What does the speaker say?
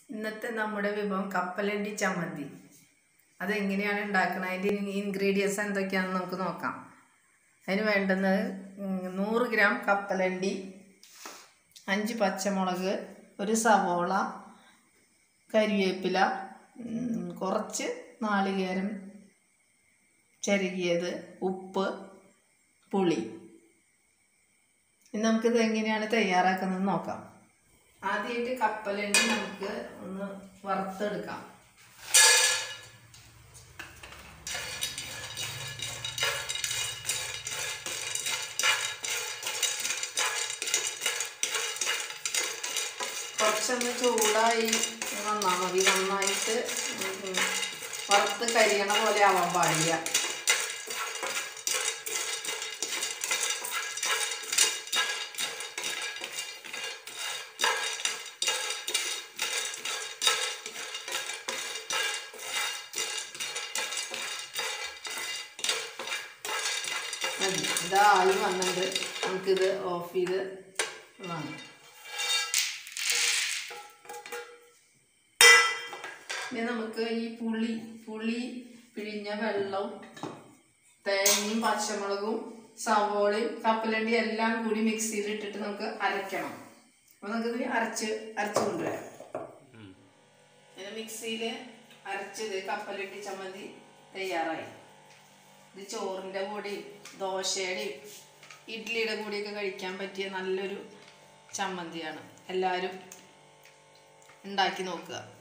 ഇന്നത്തെ നമ്മുടെ വിഭവം കപ്പലണ്ടി ചമ്മന്തി അതെങ്ങനെയാണ് ഉണ്ടാക്കുന്നത് അതിൻ്റെ ഇൻഗ്രീഡിയൻസ് എന്തൊക്കെയാണെന്ന് നമുക്ക് നോക്കാം അതിന് വേണ്ടുന്നത് ഉം, നൂറ് ഗ്രാം കപ്പലണ്ടി അഞ്ച് പച്ചമുളക് ഒരു സവോള കരിവേപ്പില ഉം, കുറച്ച് നാളികേരം ചിരകിയത് ഉപ്പ് പുളി ഇനി നമുക്കിത് എങ്ങനെയാണ് തയ്യാറാക്കുന്നത് നോക്കാം ആദ്യമായിട്ട് കപ്പലണ്ടി നമുക്ക് ഒന്ന് വറുത്തെടുക്കാം കുറച്ചൊന്ന് ചൂടായി വന്നാൽ മതി നന്നായിട്ട് ഉം വറുത്ത് കരിയണ പോലെ ആവാൻ പാടില്ല മതി ഇതായി വന്നിട്ട് നമുക്കിത് ഓഫ് ചെയ്ത് വാങ്ങാം ഇനി നമുക്ക് ഈ പുളി പുളി പിഴിഞ്ഞ വെള്ളവും തേങ്ങയും പച്ചമുളകും സവോളയും കപ്പലണ്ടി എല്ലാം കൂടി മിക്സിയിൽ ഇട്ടിട്ട് നമുക്ക് അരയ്ക്കണം അപ്പോൾ നമുക്കിത് അരച്ച് അരച്ച് കൊണ്ടുവരാം ഇങ്ങനെ മിക്സിയിൽ അരച്ചത് കപ്പലണ്ടി ചമ്മന്തി തയ്യാറായി ഇത് ചോറിൻ്റെ കൂടെയും ദോശയുടെയും ഇഡ്ഡലിയുടെ കൂടെയൊക്കെ കഴിക്കാൻ പറ്റിയ നല്ലൊരു ചമ്മന്തിയാണ് എല്ലാവരും ഉണ്ടാക്കി നോക്കുക